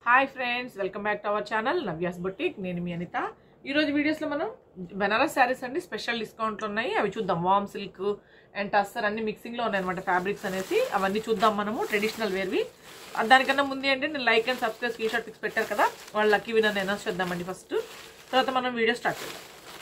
hi friends welcome back to our channel Navya's boutique నేను మీ అనిత ఈ రోజు వీడియోస్లో మనం బెనారస్ శారీస్ అండి స్పెషల్ డిస్కౌంట్లు ఉన్నాయి అవి చూద్దాం వామ్ సిల్క్ అండ్ టస్సర్ అన్ని మిక్సింగ్లో ఉన్నాయన్నమాట ఫ్యాబ్రిక్స్ అనేసి అవన్నీ చూద్దాం మనము ట్రెడిషనల్ వేర్వి దానికన్నా ముందు ఏంటంటే నేను like and subscribe screen shot pics పెట్టారు కదా వాళ్ళ లక్కీ వినర్ అనౌన్స్ చేద్దామండి ఫస్ట్ తర్వాత మనం వీడియో స్టార్ట్ చేద్దాం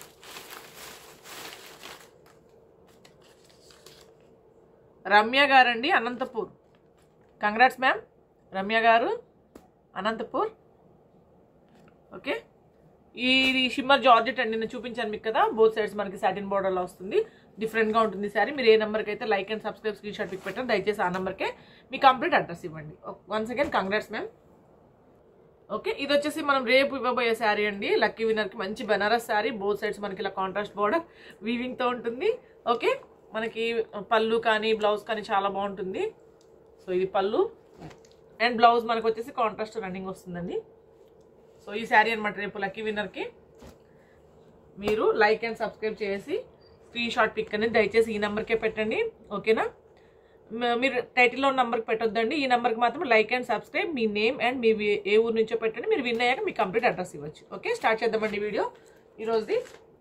రమ్య గారండి అనంతపూర్ కంగ్రాట్స్ మ్యామ్ రమ్య గారు అనంతపూర్ ఓకే ఈ షిమ్మర్ జార్జెట్ అండి నేను చూపించాను మీకు కదా బోత్ సైడ్స్ మనకి సాటిన్ బోర్డర్లో వస్తుంది డిఫరెంట్గా ఉంటుంది సారీ మీరు ఏ నెంబర్కి అయితే like and subscribe screen shot pic పెట్టారు దయచేసి ఆ నెంబర్కే మీ కంప్లీట్ అడ్రస్ ఇవ్వండి once again congrats ma'am okay ఇది వచ్చేసి మనం రేపు ఇవ్వబోయే శారీ అండి లక్కీ విన్నర్కి మంచి బెనారస్ శారీ బోత్ సైడ్స్ మనకి ఇలా కాంట్రాస్ట్ బోర్డర్ వీవింగ్తో ఉంటుంది ఓకే మనకి పళ్ళు కానీ బ్లౌజ్ కానీ చాలా బాగుంటుంది సో ఇది పళ్ళు అండ్ బ్లౌజ్ మనకు వచ్చేసి కాంట్రాస్ట్ రన్నింగ్ వస్తుందండి సో ఈ శారీ అనమాట రేపు లక్కీ విన్నర్కి మీరు లైక్ అండ్ సబ్స్క్రైబ్ చేసి స్క్రీన్ షాట్ పిక్ అనేది దయచేసి ఈ నెంబర్కే పెట్టండి ఓకేనా మ- మీరు టైటిల్లో నెంబర్కి పెట్టొద్దండి ఈ నెంబర్కి మాత్రం లైక్ అండ్ సబ్స్క్రైబ్ మీ నేమ్ అండ్ మీ వి- ఏ ఊరు నుంచో పెట్టండి మీరు విన్ అయ్యాక మీ కంప్లీట్ అడ్రస్ ఇవ్వచ్చు ఓకే స్టార్ట్ చేద్దామండి వీడియో ఈరోజుది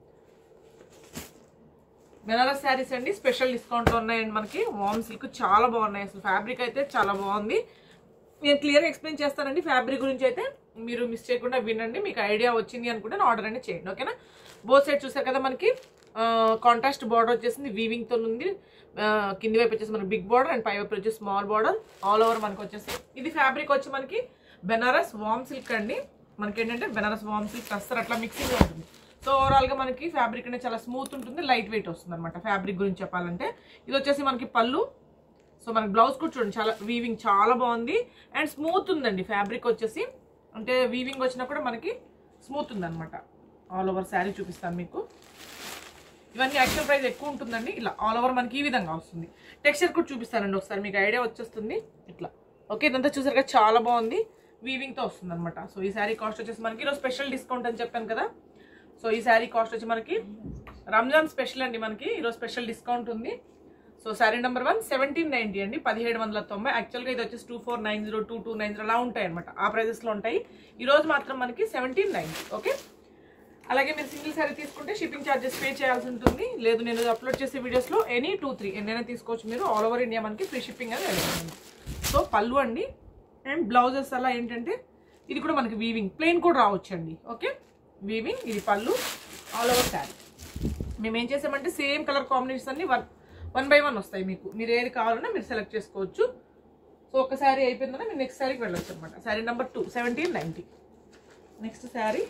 బెనారస్ శారీస్ అండి స్పెషల్ డిస్కౌంట్ ఉన్నాయండి మనకి వామ్ సిల్క్ చాలా బాగున్నాయి అసలు ఫ్యాబ్రిక్ అయితే చాలా బాగుంది నేను క్లియర్గా ఎక్స్ప్లెయిన్ చేస్తానండి ఫ్యాబ్రిక్ గురించి అయితే మీరు మిస్ చేయకుండా వినండి మీకు ఐడియా వచ్చింది అనుకుంటే ఆర్డర్ అనేది చేయండి ఓకేనా బోత్ సైడ్ చూసారు కదా మనకి కాంట్రాస్ట్ బార్డర్ వచ్చేసింది వీవింగ్తో ఉంది ఆ, కింది వైపు వచ్చేసి మనకి బిగ్ బార్డర్ అండ్ పై వైపు వచ్చేసి స్మాల్ బార్డర్ ఆల్ ఓవర్ మనకి వచ్చేసి ఇది ఫ్యాబ్రిక్ వచ్చి మనకి బెనారస్ వామ్ సిల్క్ అండి మనకి ఏంటంటే బెనారస్ వామ్ సిల్క్ అస్సలు అట్లా మిక్సింగ్ ఉంటుంది సో ఓవరాల్గా మనకి ఫ్యాబ్రిక్ అనేది చాలా స్మూత్ ఉంటుంది లైట్ వెయిట్ వస్తుంది అనమాట ఫ్యాబ్రిక్ గురించి చెప్పాలంటే ఇది వచ్చేసి మనకి పళ్ళు సో మనకి బ్లౌజ్ కూడా చూడండి చాలా వీవింగ్ చాలా బాగుంది అండ్ స్మూత్ ఉందండి ఫ్యాబ్రిక్ వచ్చేసి అంటే వీవింగ్ వచ్చినా కూడా మనకి స్మూత్ ఉందన్నమాట ఆల్ ఓవర్ శారీ చూపిస్తాను మీకు ఇవన్నీ యాక్చువల్ ప్రైస్ ఎక్కువ ఉంటుందండి ఇలా ఆల్ ఓవర్ మనకి ఈ విధంగా వస్తుంది టెక్స్చర్ కూడా చూపిస్తానండి ఒకసారి మీకు ఐడియా వచ్చేస్తుంది ఇట్లా ఓకే ఇదంతా చూసారు కదా చాలా బాగుంది వీవింగ్తో వస్తుంది అనమాట సో ఈ శారీ కాస్ట్ వచ్చేసి మనకి ఈరోజు స్పెషల్ డిస్కౌంట్ అని చెప్పాను కదా సో ఈ శారీ కాస్ట్ వచ్చి మనకి రంజాన్ స్పెషల్ అండి మనకి ఈరోజు స్పెషల్ డిస్కౌంట్ ఉంది so sari number one seventeen ninety అండి పదిహేడు వందల తొంభై యాక్చువల్గా ఇది వచ్చేసి two four nine zero two two nine zero అలా ఉంటాయి అనమాట ఆ ప్రైజెస్లో ఉంటాయి ఈ రోజు మాత్రం మనకి సెవెంటీన్ నైన్టీ ఓకే అలాగే మీరు సింగిల్ శారీ తీసుకుంటే షిప్పింగ్ ఛార్జెస్ పే చేయాల్సి ఉంటుంది లేదు నేను అప్లోడ్ చేసే వీడియోస్లో ఎనీ టూ త్రీ ఎన్నైనా తీసుకోవచ్చు మీరు ఆల్ ఓవర్ ఇండియా మనకి ఫ్రీ షిప్పింగ్ అనేది అవైలబుల్ ఉంది సో పళ్ళు అండి అండ్ బ్లౌజెస్ అలా ఏంటంటే ఇది కూడా మనకి వీవింగ్ ప్లెయిన్ కూడా రావచ్చండి ఓకే వీవింగ్ ఇది పళ్ళు ఆల్ ఓవర్ శారీ మేము ఏం చేసామంటే సేమ్ కలర్ కాంబినేషన్స్ అన్ని వన్ వన్ బై వన్ వస్తాయి మీకు మీరు ఏది కావాలన్నా మీరు సెలెక్ట్ చేసుకోవచ్చు సో ఒక శారీ అయిపోయిందన్నా మీరు నెక్స్ట్ శారీకి వెళ్ళొచ్చు అనమాట sari number two seventeen ninety next sari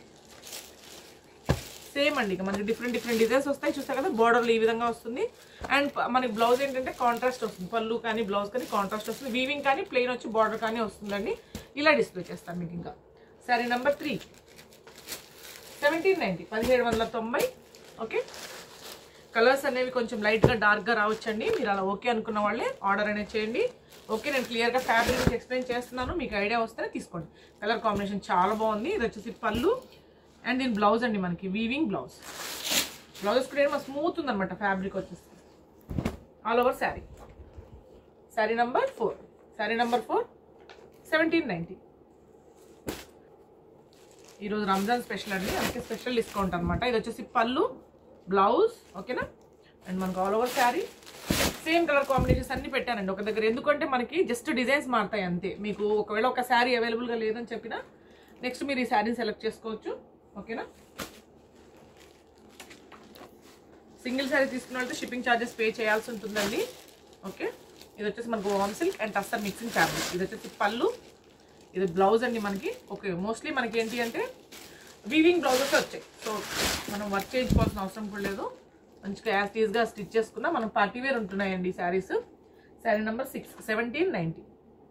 same అండి ఇక మనకి డిఫరెంట్ డిఫరెంట్ డిజైన్స్ వస్తాయి చూస్తారు కదా బార్డర్లు ఈ విధంగా వస్తుంది అండ్ ప- మనకి బ్లౌజ్ ఏంటంటే కాంట్రాస్ట్ వస్తుంది పళ్ళు కానీ బ్లౌజ్ కానీ కాంట్రాస్ట్ వస్తుంది వీవింగ్ కానీ ప్లెయిన్ వచ్చి బార్డర్ కానీ వస్తుందండి ఇలా డిస్ప్లే చేస్తాను మీకు ఇంకా sari number three seventeen ninety పదిహేడు వందల తొంభై ఓకే కలర్స్ అనేవి కొంచెం లైట్గా డార్క్గా రావచ్చండి మీరు అలా ఓకే అనుకున్న వాళ్ళే ఆర్డర్ అనేది చేయండి ఓకే నేను క్లియర్గా ఫ్యాబ్రిక్ గురించి ఎక్స్ప్లెయిన్ చేస్తున్నాను మీకు ఐడియా వస్తే తీసుకోండి కలర్ కాంబినేషన్ చాలా బాగుంది ఇది వచ్చేసి పళ్ళు అండ్ దీని బ్లౌజ్ అండి మనకి వీవింగ్ బ్లౌజ్ బ్లౌజెస్ కూడా ఏమో స్మూత్ ఉందన్నమాట ఫ్యాబ్రిక్ వచ్చేసి all over sari sari number four sari number four seventeen ninety ఈరోజు రంజాన్ స్పెషల్ అండి అందుకే స్పెషల్ డిస్కౌంట్ అనమాట ఇది వచ్చేసి పళ్ళు బ్లౌజ్ ఓకేనా అండ్ మనకు all over sari same colour combinations అన్ని పెట్టానండి ఒక దగ్గర ఎందుకంటే మనకి జస్ట్ డిజైన్స్ మారుతాయి అంతే మీకు ఒకవేళ ఒక శారీ అవైలబుల్గా లేదని చెప్పినా నెక్స్ట్ మీరు ఈ శారీని సెలెక్ట్ చేసుకోవచ్చు ఓకేనా సింగిల్ శారీ తీసుకున్న వాళ్ళతో షిప్పింగ్ ఛార్జెస్ పే చేయాల్సి ఉంటుందండి ఓకే ఇది వచ్చేసి మనకు warm silk and tussar mixing fabric ఇది వచ్చేసి పళ్ళు ఇది బ్లౌజ్ అండి మనకి ఓకే మోస్ట్లీ మనకి ఏంటి అంటే వీవింగ్ బ్లౌజెస్ వచ్చాయి సో మనం వర్క్ చేయించుకోవాల్సిన అవసరం కూడా లేదు మంచిగా యాజ్ టీజ్గా స్టిచ్ చేసుకున్నా మనం పార్టీ వేర్ ఉంటున్నాయండి ఈ saris sari number six seventeen ninety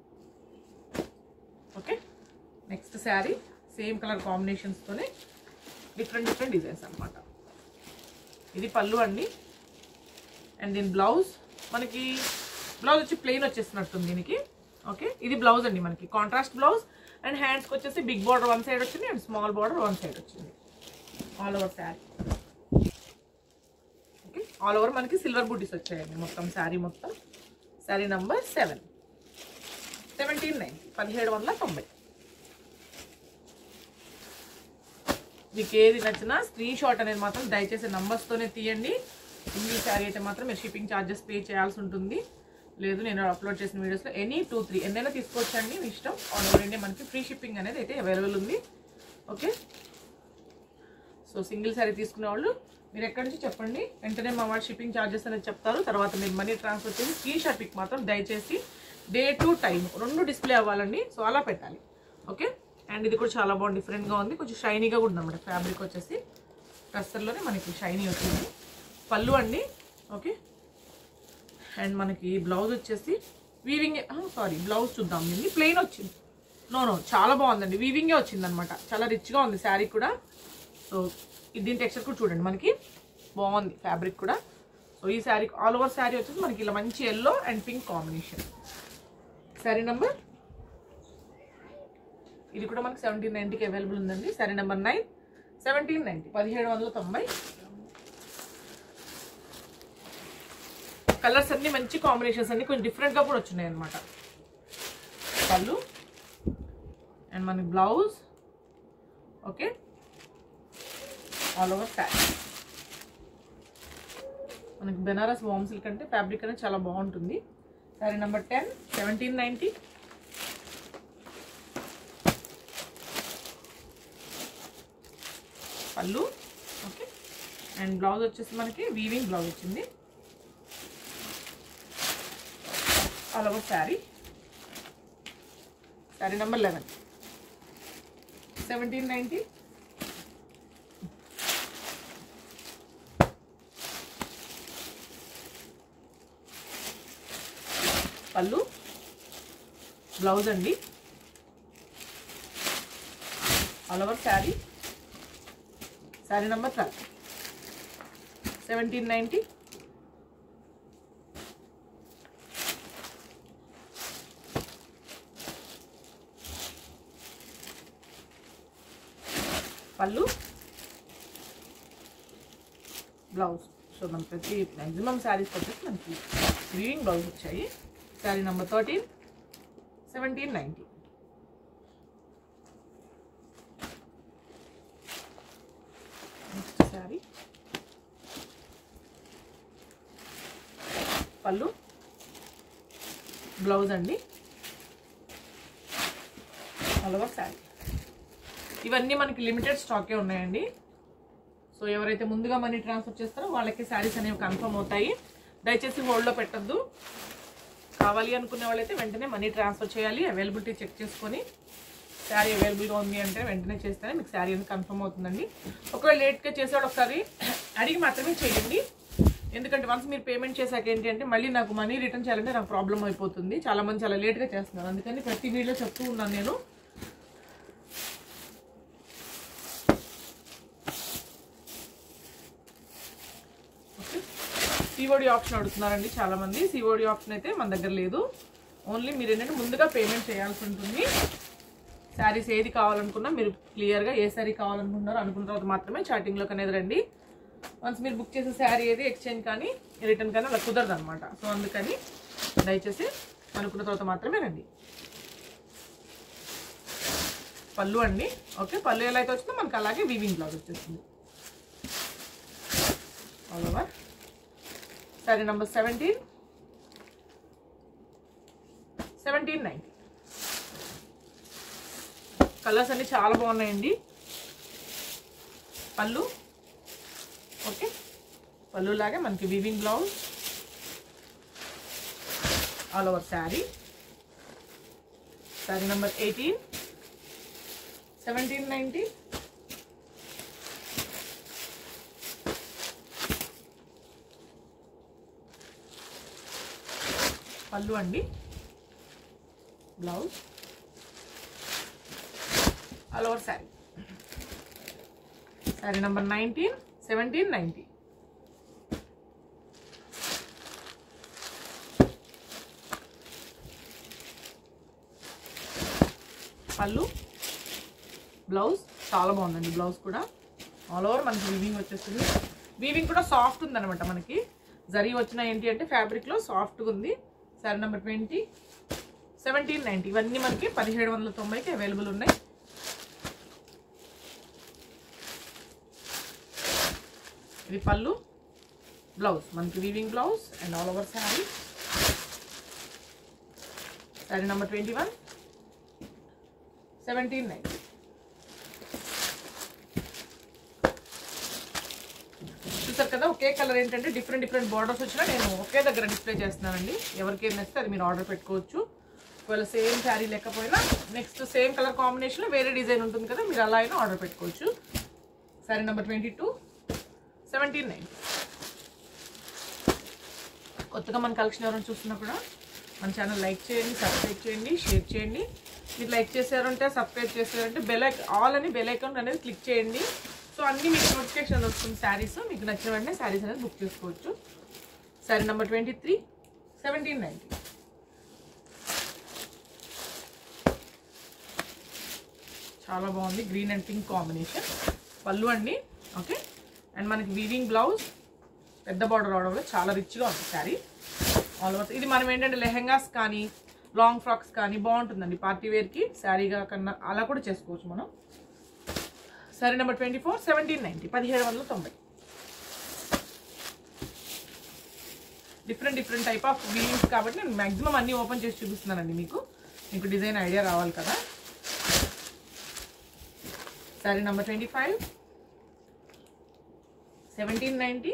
okay next sari same colour కాంబినేషన్స్తోనే డిఫరెంట్ డిఫరెంట్ డిజైన్స్ అన్నమాట ఇది పళ్ళు అండి అండ్ దీని బ్లౌజ్ మనకి బ్లౌజ్ వచ్చి ప్లెయిన్ వచ్చేసినట్టుంది దీనికి ఓకే ఇది బ్లౌజ్ అండి మనకి కాంట్రాస్ట్ బ్లౌజ్ అండ్ హ్యాండ్స్కి వచ్చేసి బిగ్ బార్డర్ వన్ సైడ్ వచ్చింది and small border one side వచ్చింది all over sari okay all over మనకి సిల్వర్ బూటీస్ వచ్చాయండి మొత్తం శారీ మొత్తం sari number seven seventeen nine పదిహేడు వందల తొంభై మీకు ఏది నచ్చినా స్క్రీన్ షాట్ అనేది మాత్రం దయచేసి numbers-తోనే తీయండి సింగిల్ శారీ అయితే మాత్రం మీరు షిప్పింగ్ ఛార్జెస్ పే చేయాల్సి ఉంటుంది లేదు నేను అప్లోడ్ చేసిన వీడియోస్లో ఎనీ టూ త్రీ ఎన్నైనా తీసుకోవచ్చండి మీ ఇష్టం ఆల్ ఓవర్ ఇండియా మనకి ఫ్రీ షిప్పింగ్ అనేది అయితే అవైలబుల్ ఉంది ఓకే సో సింగిల్ శారీ తీసుకునే వాళ్ళు మీరు ఎక్కడి నుంచి చెప్పండి వెంటనే మా వాడు షిప్పింగ్ ఛార్జెస్ అనేది చెప్తారు తర్వాత మీరు మనీ ట్రాన్స్ఫర్ చేసి స్క్రీన్ షాట్ పిక్ మాత్రం దయచేసి డే టు టైం రెండు డిస్ప్లే అవ్వాలండి సో అలా పెట్టాలి ఓకే అండ్ ఇది కూడా చాలా బాగుంది డిఫరెంట్గా ఉంది కొంచెం షైనీగా కూడా ఉంది అన్నమాట ఫ్యాబ్రిక్ వచ్చేసి టస్సర్లోనే మనకి షైనీ వచ్చింది పళ్ళు అండి ఓకే అండ్ మనకి బ్లౌజ్ వచ్చేసి వీవింగ్ సారీ బ్లౌజ్ చూద్దాం దీన్ని ప్లెయిన్ వచ్చింది నో నో చాలా బాగుందండి వీవింగే వచ్చింది అనమాట చాలా రిచ్గా ఉంది శారీ కూడా సో ఇది దీని టెక్స్చర్ కూడా చూడండి మనకి బాగుంది ఫ్యాబ్రిక్ కూడా సో ఈ శారీ ఆల్ ఓవర్ శారీ వచ్చేసి మనకి ఇలా మంచి yellow and pink combination sari number ఇది కూడా మనకి సెవెంటీన్ నైన్టీకి అవైలబుల్ ఉందండి sari number nine seventeen ninety పదిహేడు వందల తొంభై కలర్స్ అన్ని మంచి కాంబినేషన్స్ అన్ని కొంచెం డిఫరెంట్గా కూడా వచ్చినాయి అనమాట పళ్ళు అండ్ మనకి blouse okay all over sari మనకి బెనారస్ వామ్ సిల్క్ అంటే ఫ్యాబ్రిక్ అనేది చాలా బాగుంటుంది sari number ten seventeen ninety పళ్ళు ఓకే అండ్ బ్లౌజ్ వచ్చేసి మనకి వీవింగ్ బ్లౌజ్ వచ్చింది all over sari sari number eleven seventeen ninety పళ్ళు బ్లౌజ్ అండి all over sari sari number twelve seventeen ninety పళ్ళు బ్లౌజ్ సో మన ప్రతి మ్యాక్సిమం శారీస్ వచ్చేసి మనకి వీవింగ్ బ్లౌజ్ వచ్చాయి sari number thirteen seventeen ninety next sari పళ్ళు బ్లౌజ్ అండి ఆల్ ఓవర్ శారీ ఇవన్నీ మనకి లిమిటెడ్ స్టాకే ఉన్నాయండి సో ఎవరైతే ముందుగా మనీ ట్రాన్స్ఫర్ చేస్తారో వాళ్ళకి శారీస్ అనేవి కన్ఫర్మ్ అవుతాయి దయచేసి హోల్డ్లో పెట్టద్దు కావాలి అనుకునే వాళ్ళైతే వెంటనే మనీ ట్రాన్స్ఫర్ చేయాలి అవైలబిలిటీ చెక్ చేసుకొని శారీ అవైలబుల్గా ఉంది అంటే వెంటనే చేస్తేనే మీకు శారీ అనేది కన్ఫర్మ్ అవుతుందండి ఒకవేళ లేట్గా చేసేవాడు ఒకసారి అడిగి మాత్రమే చేయండి ఎందుకంటే వన్స్ మీరు పేమెంట్ చేశాక ఏంటి అంటే మళ్ళీ నాకు మనీ రిటర్న్ చేయాలంటే నాకు ప్రాబ్లం అయిపోతుంది చాలా మంది చాలా లేట్గా చేస్తున్నారు అందుకని ప్రతి వీడియో చెప్తూ ఉన్నాను నేను సిఓడి ఆప్షన్ అడుగుతున్నారండి చాలా మంది సిఓడి ఆప్షన్ అయితే మన దగ్గర లేదు ఓన్లీ మీరు ఏంటంటే ముందుగా పేమెంట్ చేయాల్సి ఉంటుంది శారీస్ ఏది కావాలనుకున్నా మీరు క్లియర్గా ఏ శారీ కావాలనుకుంటున్నారో అనుకున్న తర్వాత మాత్రమే చాటింగ్లోకి అనేది రండి వన్స్ మీరు బుక్ చేసే శారీ ఏది ఎక్స్చేంజ్ కానీ రిటర్న్ కానీ అలా కుదరదు అనమాట సో అందుకని దయచేసి అనుకున్న తర్వాత మాత్రమే రండి పళ్ళు అండి ఓకే పళ్ళు ఎలా అయితే వచ్చిందో మనకి అలాగే వీవింగ్ బ్లౌజ్ వచ్చేస్తుంది all over sari number seventeen seventeen ninety colours అన్ని చాలా బాగున్నాయండి పళ్ళు ఓకే పళ్ళు లాగే మనకి weaving blouse all over sari sari number eighteen seventeen ninety పళ్ళు అండి blouse all over sari sari number nineteen seventeen ninety పళ్ళు బ్లౌజ్ చాలా బాగుందండి బ్లౌజ్ కూడా ఆల్ ఓవర్ మనకి వీవింగ్ వచ్చేస్తుంది వీవింగ్ కూడా సాఫ్ట్ ఉందన్నమాట మనకి జరీ వచ్చిన ఏంటి అంటే ఫ్యాబ్రిక్లో సాఫ్ట్గా ఉంది sari number twenty seventeen ninety ఇవన్నీ మనకి పదిహేడు వందల తొంభైకి అవైలబుల్ ఉన్నాయి ఇది పళ్ళు బ్లౌజ్ మనకి weaving blouse and all over sari sari number twenty one seventeen nine చూసారు కదా ఒకే కలర్ ఏంటంటే డిఫరెంట్ డిఫరెంట్ బార్డర్స్ వచ్చినా నేను ఒకే దగ్గర డిస్ప్లే చేస్తున్నానండి ఎవరికి ఏం నచ్చితే అది మీరు ఆర్డర్ పెట్టుకోవచ్చు ఒకవేళ సేమ్ శారీ లేకపోయినా నెక్స్ట్ సేమ్ కలర్ కాంబినేషన్లో వేరే డిజైన్ ఉంటుంది కదా మీరు అలా అయినా ఆర్డర్ పెట్టుకోవచ్చు sari number twenty two seventeen nine కొత్తగా మన కలెక్షన్ ఎవరైనా చూస్తున్నా కూడా మన ఛానల్ లైక్ చేయండి సబ్స్క్రైబ్ చేయండి షేర్ చేయండి మీరు లైక్ చేశారంటే సబ్స్క్రైబ్ చేశారంటే బెల్ ఆల్ అని బెల్ ఐకాన్ అనేది క్లిక్ చేయండి సో అన్ని మీకు నోటిఫికేషన్ వస్తుంది శారీస్ మీకు నచ్చిన వెంటనే శారీస్ అనేది బుక్ చేసుకోవచ్చు sari number twenty three seventeen ninety చాలా బాగుంది గ్రీన్ అండ్ పింక్ కాంబినేషన్ పళ్ళు అండి ఓకే అండ్ మనకి వీవింగ్ బ్లౌజ్ పెద్ద బార్డర్ రావడం వల్ల చాలా రిచ్గా ఉంది శారీ ఆల్ ఓవర్ ఇది మనం ఏంటంటే లెహెంగాస్ కానీ లాంగ్ ఫ్రాక్స్ కానీ బాగుంటుందండి పార్టీ వేర్కి శారీగా కన్నా అలా కూడా చేసుకోవచ్చు మనం sari number twenty four seventeen ninety పదిహేడు వందల తొంభై different different type of weavings కాబట్టి నేను మ్యాక్సిమం అన్నీ ఓపెన్ చేసి చూపిస్తున్నానండి మీకు మీకు డిజైన్ ఐడియా రావాలి కదా sari number twenty five seventeen ninety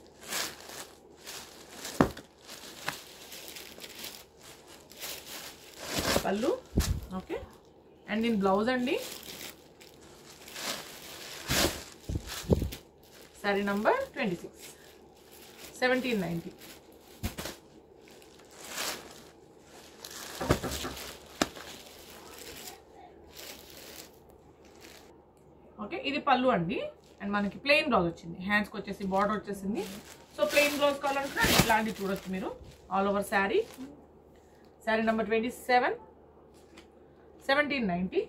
పళ్ళు ఓకే అండ్ దీని బ్లౌజ్ అండి sari number twenty six seventeen ninety okay ఇది పళ్ళు అండి అండ్ మనకి ప్లెయిన్ బ్లౌజ్ వచ్చింది హ్యాండ్స్కి వచ్చేసి బార్డర్ వచ్చేసింది సో ప్లెయిన్ బ్లౌజ్ కావాలంటే ఇట్లాంటివి చూడొచ్చు మీరు all over sari sari number twenty seven seventeen ninety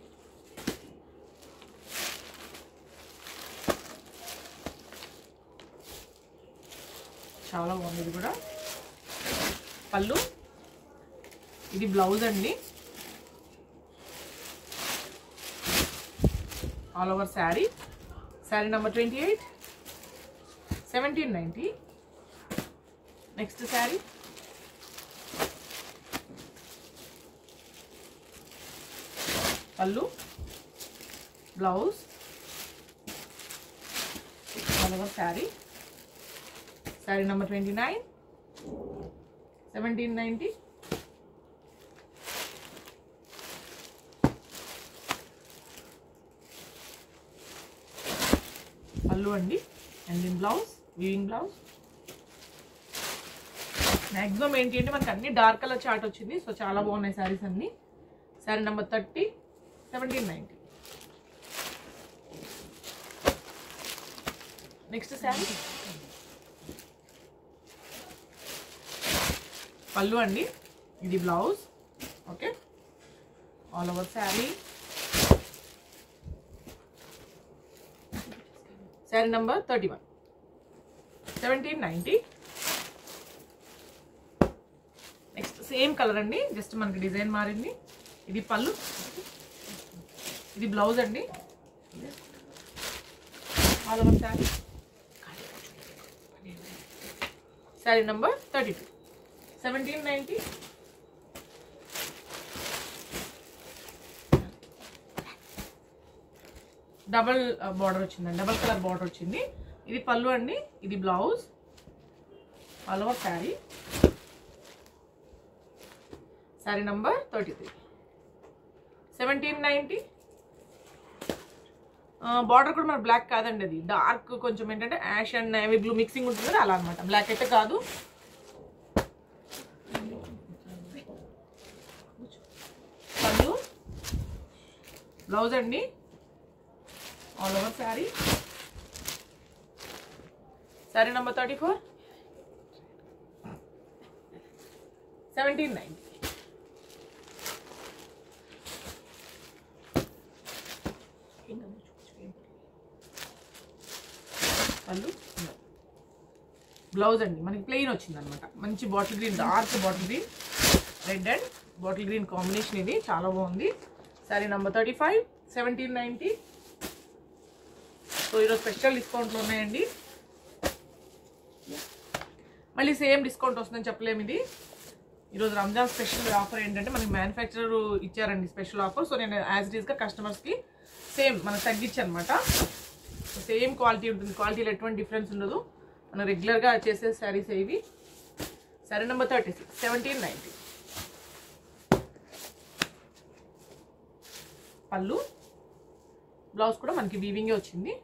చాలా బాగుంది ఇది కూడా పళ్ళు ఇది బ్లౌజ్ అండి all over sari sari number twenty eight seventeen ninety next sari పళ్ళు blouse all over sari sari number twenty nine seventeen ninety పళ్ళు అండి అండ్ దీని బ్లౌజ్ వీవింగ్ బ్లౌజ్ మ్యాక్సిమం ఏంటి అంటే మనకి అన్ని డార్క్ కలర్ చార్ట్ వచ్చింది సో చాలా బాగున్నాయి శారీస్ అన్ని sari number thirty seventeen ninety next sari పళ్ళు అండి ఇది blouse okay all over sari sari number thirty one seventeen ninety next same colour అండి జస్ట్ మనకి డిజైన్ మారింది ఇది పళ్ళు ఇది బ్లౌజ్ అండి all over sari sari number thirty two seventeen ninety double border వచ్చిందండి డబల్ కలర్ బార్డర్ వచ్చింది ఇది పళ్ళు అండి ఇది blouse all over sari sari number thirty three seventeen ninety border కూడా మన బ్లాక్ కాదండి అది డార్క్ కొంచెం ఏంటంటే ash and navy blue mixing ఉంటుంది కదా అలా అనమాట బ్లాక్ అయితే కాదు పళ్ళు బ్లౌజ్ అండి all over sari sari number thirty four seventeen nine పళ్ళు బ్లౌజ్ అండి మనకి ప్లెయిన్ వచ్చింది అనమాట మంచి bottle green dark bottle green red and bottle green combination ఇది చాలా బాగుంది sari number thirty five seventeen ninety so ఈరోజు స్పెషల్ డిస్కౌంట్లు ఉన్నాయండి మళ్ళీ సేమ్ డిస్కౌంట్ వస్తుందని చెప్పలేము ఇది ఈరోజు రంజాన్ స్పెషల్ ఆఫర్ ఏంటంటే మనకి మ్యానుఫ్యాక్చరర్ ఇచ్చారండి స్పెషల్ ఆఫర్ సో నేను యాజ్ ఇట్ ఈస్గా కస్టమర్స్కి సేమ్ మనకు తగ్గించనమాట సేమ్ క్వాలిటీ ఉంటుంది క్వాలిటీలో ఎటువంటి డిఫరెన్స్ ఉండదు మనం రెగ్యులర్గా చేసే శారీస్ ఇవి sari number thirty six seventeen ninety పళ్ళు బ్లౌజ్ కూడా మనకి వీవింగే వచ్చింది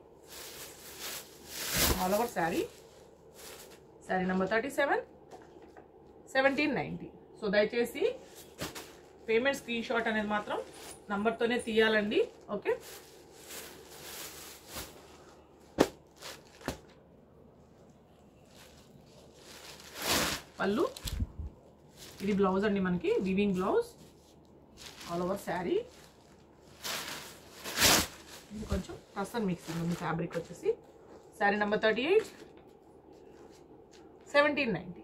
all over sari sari number thirty seven seventeen ninety so దయచేసి పేమెంట్ స్క్రీన్ షాట్ అనేది మాత్రం నంబర్తోనే తీయాలండి ఓకే పళ్ళు ఇది బ్లౌజ్ అండి మనకి weaving blouse all over sari ఇది కొంచెం టసన్ మిక్సింగ్ ఉంది ఫ్యాబ్రిక్ వచ్చేసి sari number thirty eight seventeen ninety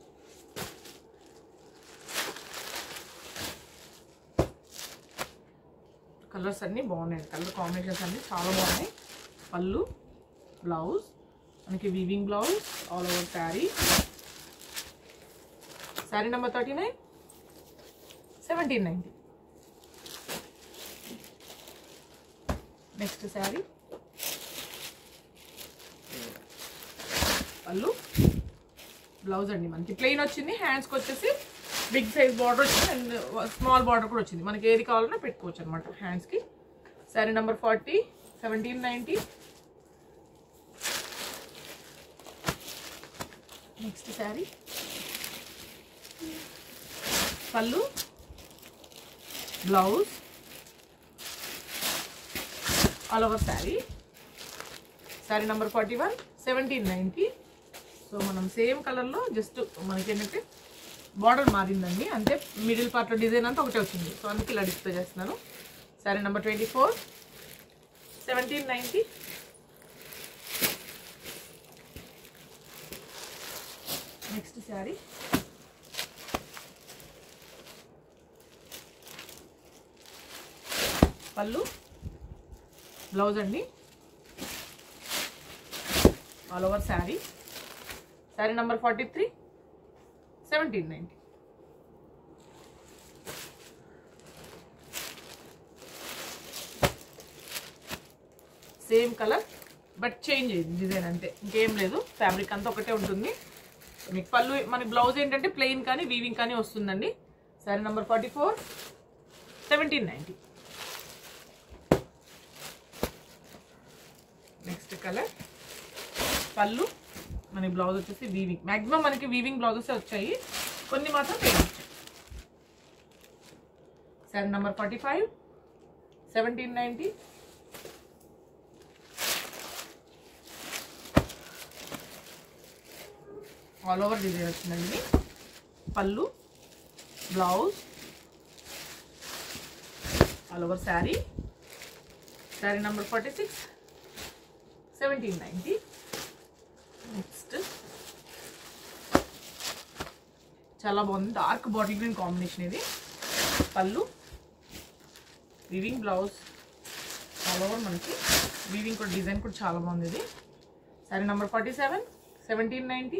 colours అన్నీ బాగున్నాయి కలర్ కాంబినేషన్స్ అన్నీ చాలా బాగున్నాయి పళ్ళు బ్లౌజ్ మనకి weaving blouse all over sari sari number thirty nine seventeen ninety next sari పళ్ళు బ్లౌజ్ అండి మనకి ప్లెయిన్ వచ్చింది హ్యాండ్స్కి వచ్చేసి బిగ్ సైజ్ బార్డర్ వచ్చింది అండ్ స్మాల్ బార్డర్ కూడా వచ్చింది మనకి ఏది కావాలన్నా పెట్టుకోవచ్చు అనమాట హ్యాండ్స్కి sari number forty seventeen ninety next sari పళ్ళు blouse all over sari sari number forty one seventeen ninety so మనం సేమ్ కలర్లో జస్ట్ మనకి ఏంటంటే బార్డర్ మారిందండి అంతే మిడిల్ పార్ట్లో డిజైన్ అంతా ఒకటే వచ్చింది సో అందుకే ఇలా డిస్ప్లే చేస్తున్నాను sari number twenty four seventeen ninety next sari పళ్ళు బ్లౌజ్ అండి all over sari sari number forty three seventeen ninety same colour but change అయింది డిజైన్ అంతే ఇంకేం లేదు ఫ్యాబ్రిక్ అంతా ఒకటే ఉంటుంది మీకు పళ్ళు మన బ్లౌజ్ ఏంటంటే ప్లెయిన్ కానీ వీవింగ్ కానీ వస్తుందండి sari number forty four seventeen ninety next colour పళ్ళు మన బ్లౌజ్ వచ్చేసి వీవింగ్ మ్యాక్సిమం మనకి వీవింగ్ బ్లౌజెస్ వచ్చాయి కొన్ని మాత్రం ప్లెయిన్ వచ్చాయి sari number forty five seventeen ninety all over design వచ్చిందండి పళ్ళు blouse all over sari sari number forty six seventeen ninety next చాలా బాగుంది డార్క్ బాటిల్ గ్రీన్ కాంబినేషన్ ఇది పళ్ళు వివింగ్ బ్లౌజ్ ఆల్ ఓవర్ మనకి వివింగ్ కూడా డిజైన్ కూడా చాలా బాగుంది ఇది sari number forty seven seventeen ninety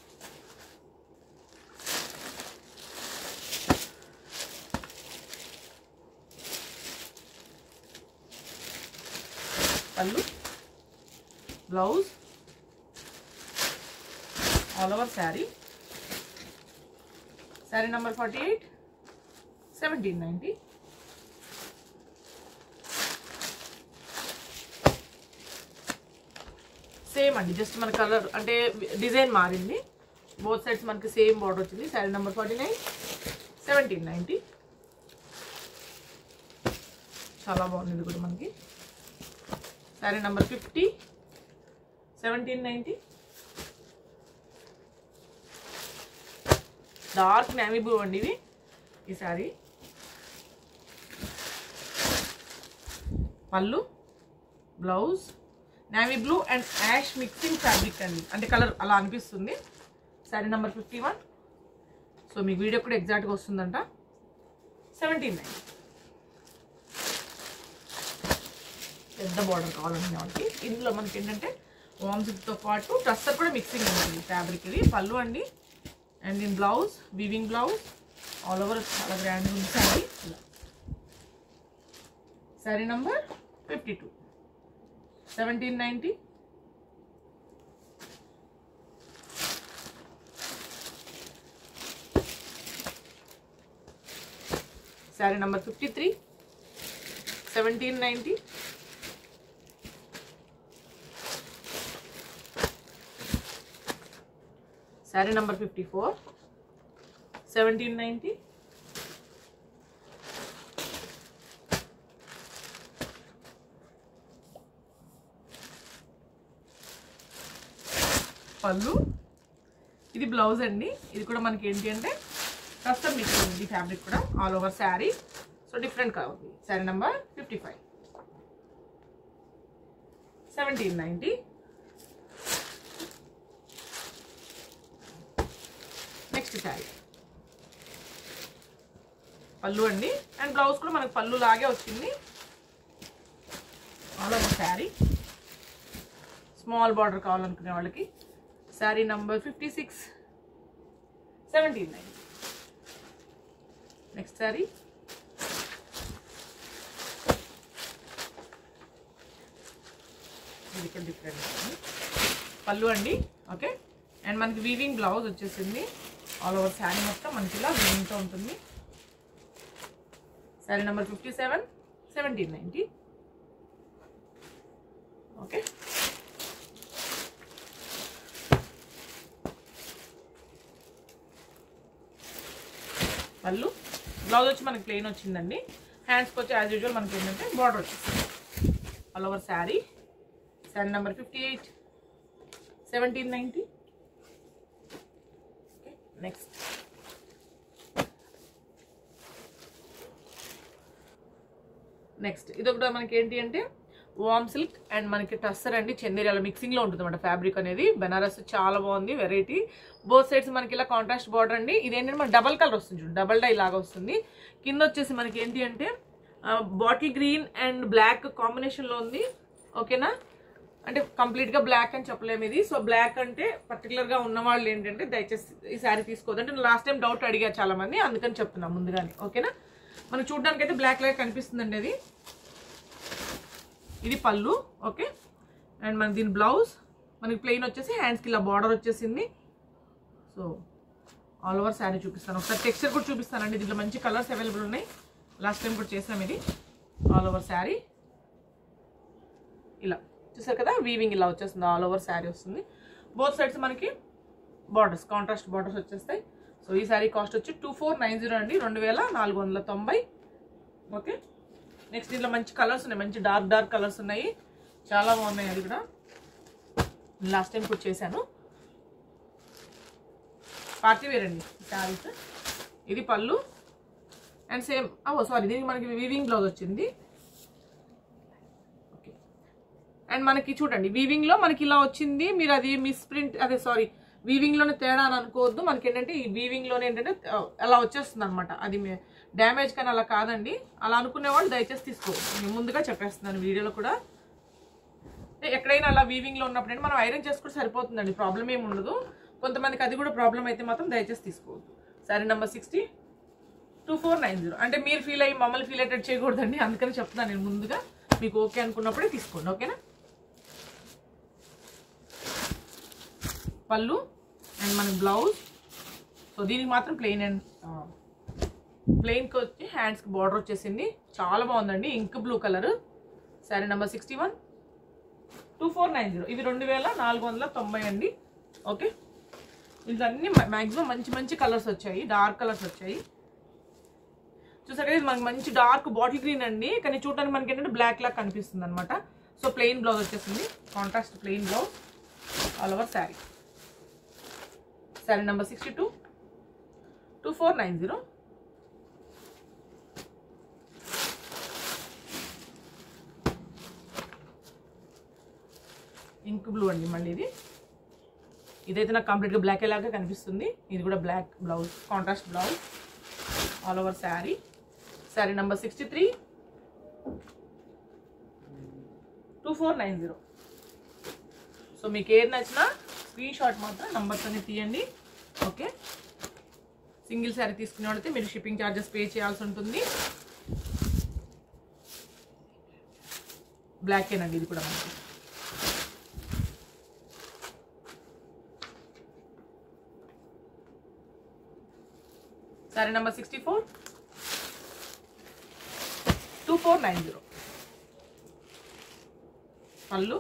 పళ్ళు blouse all over sari sari number forty eight seventeen ninety same అండి జస్ట్ మన కలర్ అంటే డిజైన్ మారింది బోత్ సైడ్స్ మనకి సేమ్ బార్డర్ వచ్చింది sari number forty nine seventeen ninety చాలా బాగుంది ఇది కూడా మనకి sari number fifty seventeen ninety dark navy blue అండి ఇవి ఈ శారీ పళ్ళు blouse navy blue and ash mixing fabric అండి అంటే కలర్ అలా అనిపిస్తుంది sari number fifty one so మీకు వీడియో కూడా ఎగ్జాక్ట్గా వస్తుందంట సెవెంటీన్ నైన్ పెద్ద బార్డర్ కావాలండి వాళ్ళకి ఇందులో మనకి ఏంటంటే వామ్ సిల్క్తో పాటు టస్సర్ కూడా మిక్సింగ్ ఉంటుంది ఫ్యాబ్రిక్ ఇది పళ్ళు అండి అండ్ దీని blouse weaving blouse all over చాలా గ్రాండ్ ఉంది శారీ ఇలా sari number fifty two seventeen ninety sari number fifty three seventeen ninety sari number fifty four seventeen ninety పళ్ళు ఇది బ్లౌజ్ అండి ఇది కూడా మనకి ఏంటి అంటే కస్టమ్ మిక్స్ ఉంది ఫ్యాబ్రిక్ కూడా all over sari so different కావాలి sari number fifty five seventeen ninety next sari పళ్ళు అండి అండ్ బ్లౌజ్ కూడా మనకు పళ్ళు లాగే వచ్చింది all over sari small border కావాలనుకునే వాళ్ళకి sari number fifty six seventeen nine next sari ఇది కూడా డిఫరెంట్ పళ్ళు అండి ఓకే అండ్ మనకి వీవింగ్ బ్లౌజ్ వచ్చేసింది ఆల్ ఓవర్ శారీ మొత్తం మనకి ఇలా వీవింగ్తో ఉంటుంది sari number fifty seven seventeen ninety okay పళ్ళు బ్లౌజ్ వచ్చి మనకి ప్లెయిన్ వచ్చిందండి హ్యాండ్స్కి వచ్చి యాజ్ యూజువల్ మనకి ఏంటంటే బార్డర్ వచ్చేసింది all over sari sari number fifty eight seventeen ninety next next ఇది ఒకటి మనకి ఏంటి అంటే వామ్ సిల్క్ అండ్ మనకి టస్సర్ అండి చందేరియాల మిక్సింగ్లో ఉంటుంది అనమాట ఫ్యాబ్రిక్ అనేది బెనారస్ చాలా బాగుంది వెరైటీ బోత్ సైడ్స్ మనకి ఇలా కాంట్రాస్ట్ బార్డర్ అండి ఇదేంటంటే మనకి డబల్ కలర్ వస్తుంది చూడు డబల్ డై లాగా వస్తుంది కింద వచ్చేసి మనకి ఏంటి అంటే బాటిల్ గ్రీన్ అండ్ బ్లాక్ కాంబినేషన్లో ఉంది ఓకేనా అంటే కంప్లీట్గా బ్లాక్ అని చెప్పలేము ఇది సో బ్లాక్ అంటే పర్టికులర్గా ఉన్న వాళ్ళు ఏంటంటే దయచేసి ఈ శారీ తీసుకోవద్దు అంటే లాస్ట్ టైం డౌట్ అడిగారు చాలా మంది అందుకని చెప్తున్నాం ముందుగానే ఓకేనా మనకు చూడడానికి అయితే బ్లాక్ లాగా కనిపిస్తుందండి అది ఇది పళ్ళు ఓకే అండ్ మన దీని బ్లౌజ్ మనకి ప్లెయిన్ వచ్చేసి హ్యాండ్స్కి ఇలా బార్డర్ వచ్చేసింది సో ఆల్ ఓవర్ శారీ చూపిస్తాను ఒకసారి టెక్స్చర్ కూడా చూపిస్తానండి దీంట్లో మంచి కలర్స్ అవైలబుల్ ఉన్నాయి లాస్ట్ టైం కూడా చేసాం ఇది ఆల్ ఓవర్ శారీ ఇలా చూసారు కదా వీవింగ్ ఇలా వచ్చేస్తుంది ఆల్ ఓవర్ శారీ వస్తుంది బోత్ సైడ్స్ మనకి బార్డర్స్ కాంట్రాస్ట్ బార్డర్స్ వచ్చేస్తాయి సో ఈ శారీ కాస్ట్ వచ్చి టూ ఫోర్ నైన్ జీరో అండి రెండు వేల నాలుగు వందల తొంభై ఓకే నెక్స్ట్ దీంట్లో మంచి కలర్స్ ఉన్నాయి మంచి డార్క్ డార్క్ కలర్స్ ఉన్నాయి చాలా బాగున్నాయి అది కూడా లాస్ట్ టైం కూడా చేశాను పార్టీ వేర్ అండి శారీస్ ఇది పళ్ళు అండ్ సేమ్ ఓ సారీ దీనికి మనకి వీవింగ్ బ్లౌజ్ వచ్చింది ఓకే అండ్ మనకి చూడండి వీవింగ్ లో మనకి ఇలా వచ్చింది మీరు అది మిస్ ప్రింట్ అదే సారీ వీవింగ్ లోనే తేడా అని అనుకోవద్దు మనకి ఏంటంటే ఈ వీవింగ్ లోనే ఏంటంటే ఆ, అలా వచ్చేస్తుంది అనమాట అది డ్యామేజ్ కానీ అలా కాదండి అలా అనుకునే వాళ్ళు దయచేసి తీసుకోవద్దు నేను ముందుగా చెప్పేస్తున్నాను వీడియోలో కూడా అంటే ఎక్కడైనా అలా వీవింగ్ లో ఉన్నప్పుడు అంటే మనం ఐరన్ చేసుకుంటే సరిపోతుందండి ప్రాబ్లం ఏమి ఉండదు కొంతమందికి అది కూడా ప్రాబ్లం అయితే మాత్రం దయచేసి తీసుకోవద్దు సరే number sixty two four nine zero అంటే మీరు ఫీల్ అయ్యి మమ్మల్ని ఫీల్ అయ్యేటట్టు చేయకూడదండి అందుకని చెప్తున్నాను నేను ముందుగా మీకు ఓకే అనుకున్నప్పుడే తీసుకోండి ఓకేనా పళ్ళు అండ్ మనకి బ్లౌజ్ సో దీనికి మాత్రం ప్లెయిన్ అండ్ ప్లెయిన్కి వచ్చి హ్యాండ్స్కి బార్డర్ వచ్చేసింది చాలా బాగుందండి ink blue colour sari number sixty one two four nine zero ఇవి రెండు వేల నాలుగు వందల తొంభై అండి ఓకే ఇందులో అన్ని మ్యాక్సిమం మంచి మంచి కలర్స్ వచ్చాయి డార్క్ కలర్స్ వచ్చాయి చూసారు కదా ఇది మనకి మంచి డార్క్ బాటిల్ గ్రీన్ అండి కానీ చూడడానికి మనకి ఏంటంటే బ్లాక్ లాగా కనిపిస్తుంది అనమాట సో ప్లెయిన్ బ్లౌజ్ వచ్చేసింది contrast plain blouse all over sari sari number sixty two two four nine zero ink blue అండి మళ్ళీ ఇది ఇదైతే నాకు కంప్లీట్గా బ్లాక్ లాగా కనిపిస్తుంది ఇది కూడా black blouse contrast blouse all over sari sari number sixty three two four nine zero so మీకు ఏది నచ్చినా స్క్రీన్ షాట్ మాత్రం నంబర్తోనే తీయండి ఓకే సింగిల్ శారీ తీసుకునే వాళ్ళైతే మీరు షిప్పింగ్ ఛార్జెస్ పే చేయాల్సి ఉంటుంది బ్లాక్ ఏనండి ఇది కూడా మనకి sari number sixty four two four nine zero పళ్ళు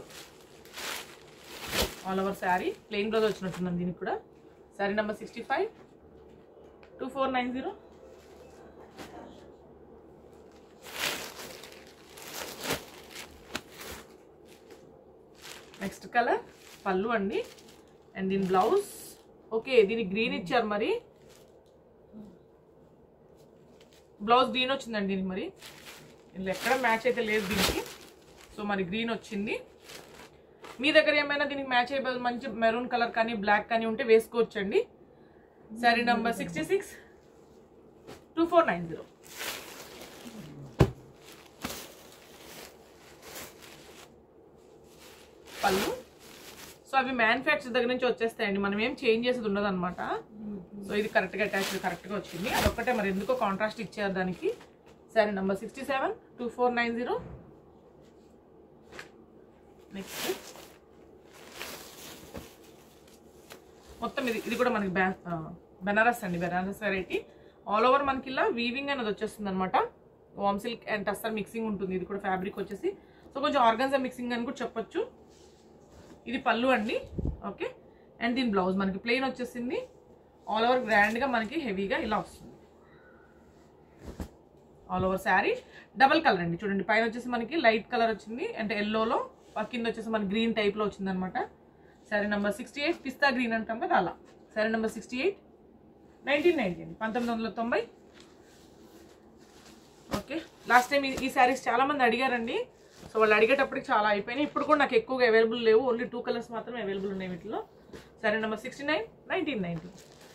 all over sari plain blouse వచ్చినట్టుందండి దీనికి కూడా sari number sixty five two four nine zero next colour పళ్ళు అండి అండ్ దీని బ్లౌజ్ ఓకే దీని గ్రీన్ ఇచ్చారు మరి బ్లౌజ్ గ్రీన్ వచ్చిందండి దీనికి మరి ఇందులో ఎక్కడ మ్యాచ్ అయితే లేదు దీనికి సో మరి గ్రీన్ వచ్చింది మీ దగ్గర ఏమైనా దీనికి మ్యాచ్ అయిపోయి మంచి మెరూన్ కలర్ కానీ బ్లాక్ కానీ ఉంటే వేసుకోవచ్చండి sari number sixty six two four nine zero పళ్ళు సో అవి మ్యానుఫ్యాక్చర్ దగ్గర నుంచి వచ్చేస్తాయండి మనం ఏం చేంజ్ చేసేది ఉండదు అనమాట సో ఇది కరెక్ట్గా అటాచ్ కరెక్ట్గా వచ్చింది అదొక్కటే మరి ఎందుకో కాంట్రాస్ట్ ఇచ్చారు దానికి సరే number sixty seven two four nine zero next మొత్తం ఇది ఇది కూడా మనకి బ్యా ఆ, బెనారస్ అండి బెనారస్ వెరైటీ ఆల్ ఓవర్ మనకి ఇలా వీవింగ్ అనేది వచ్చేస్తుంది అనమాట వామ్ సిల్క్ అండ్ టస్సర్ మిక్సింగ్ ఉంటుంది ఇది కూడా ఫ్యాబ్రిక్ వచ్చేసి సో కొంచెం ఆర్గన్జా మిక్సింగ్ అని కూడా చెప్పొచ్చు ఇది పళ్ళు అండి ఓకే అండ్ దీని బ్లౌజ్ మనకి ప్లెయిన్ వచ్చేసింది ఆల్ ఓవర్ గ్రాండ్గా మనకి హెవీగా ఇలా వస్తుంది all over sari double colour అండి చూడండి పైన వచ్చేసి మనకి లైట్ కలర్ వచ్చింది అంటే ఎల్లోలో కింద వచ్చేసి మనకి గ్రీన్ టైప్లో వచ్చింది అనమాట శారీ నెంబర్ సిక్స్టీ ఎయిట్ పిస్తా గ్రీన్ అంటాం కదా అలా sari number sixty eight nineteen ninety అండి పంతొమ్మిది వందల తొంభై ఓకే లాస్ట్ టైం ఈ శారీస్ చాలా మంది అడిగారండి సో వాళ్ళు అడిగేటప్పటికి చాలా అయిపోయినాయి ఇప్పుడు కూడా నాకు ఎక్కువగా అవైలబుల్ లేవు ఓన్లీ టూ కలర్స్ మాత్రమే అవైలబుల్ ఉన్నాయి వీటిలో సరే number sixty nine nineteen ninety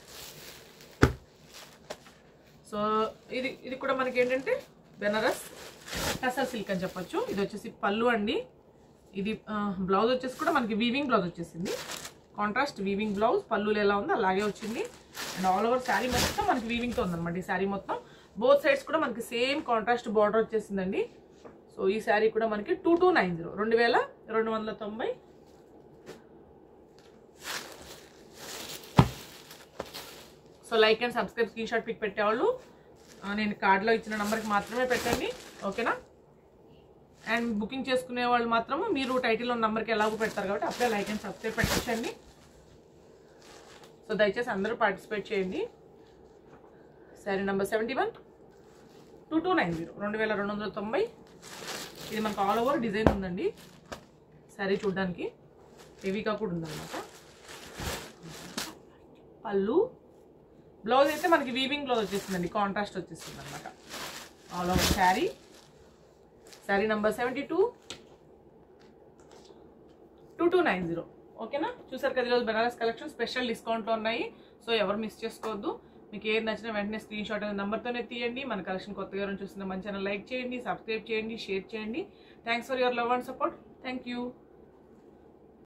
so ఇది ఇది కూడా మనకి ఏంటంటే బెనారస్ టసర్ సిల్క్ అని చెప్పొచ్చు ఇది వచ్చేసి పళ్ళు అండి ఇది బ్లౌజ్ వచ్చేసి కూడా మనకి వీవింగ్ బ్లౌజ్ వచ్చేసింది కాంట్రాస్ట్ వీవింగ్ బ్లౌజ్ పళ్ళులు ఎలా ఉందో అలాగే వచ్చింది అండ్ ఆల్ ఓవర్ శారీ మొత్తం మనకి వీవింగ్తో ఉందన్నమాట ఈ శారీ మొత్తం బోత్ సైడ్స్ కూడా మనకి సేమ్ కాంట్రాస్ట్ బార్డర్ వచ్చేసిందండి సో ఈ శారీ కూడా మనకి టూ టూ నైన్ జీరో రెండు వేల రెండు వందల తొంభై so like and subscribe screen shot pic పెట్టేవాళ్ళు ఆ, నేను కార్డులో ఇచ్చిన నెంబర్కి మాత్రమే పెట్టండి ఓకేనా అండ్ బుకింగ్ చేసుకునే వాళ్ళు మాత్రము మీరు టైటిల్లో ఉన్న నెంబర్కి ఎలాగో పెడతారు కాబట్టి అప్పుడే లైక్ అండ్ సబ్స్క్రైబ్ పెట్టచ్చండి సో దయచేసి అందరూ పార్టిసిపేట్ చేయండి sari number seventy one two two nine zero రెండు వేల రెండు వందల తొంభై ఇది మనకు ఆల్ ఓవర్ డిజైన్ ఉందండి శారీ చూడడానికి హెవీగా కూడా ఉందన్నమాట పళ్ళు బ్లౌజ్ అయితే మనకి వీవింగ్ బ్లౌజ్ వచ్చేసిందండి కాంట్రాస్ట్ వచ్చేస్తుంది అనమాట all over sari sari number seventy two two two nine zero ఓకేనా చూసారు కదా ఈరోజు బెనారస్ కలెక్షన్ స్పెషల్ డిస్కౌంట్లో ఉన్నాయి సో ఎవరు మిస్ చేసుకోవద్దు మీకు ఏది నచ్చినా వెంటనే స్క్రీన్ షాట్ అనే నెంబర్తోనే తీయండి మన కలెక్షన్ కొత్తగా ఎవరైనా చూస్తున్న మన ఛానల్ లైక్ చేయండి సబ్స్క్రైబ్ చేయండి షేర్ చేయండి thanks for your love and support thank you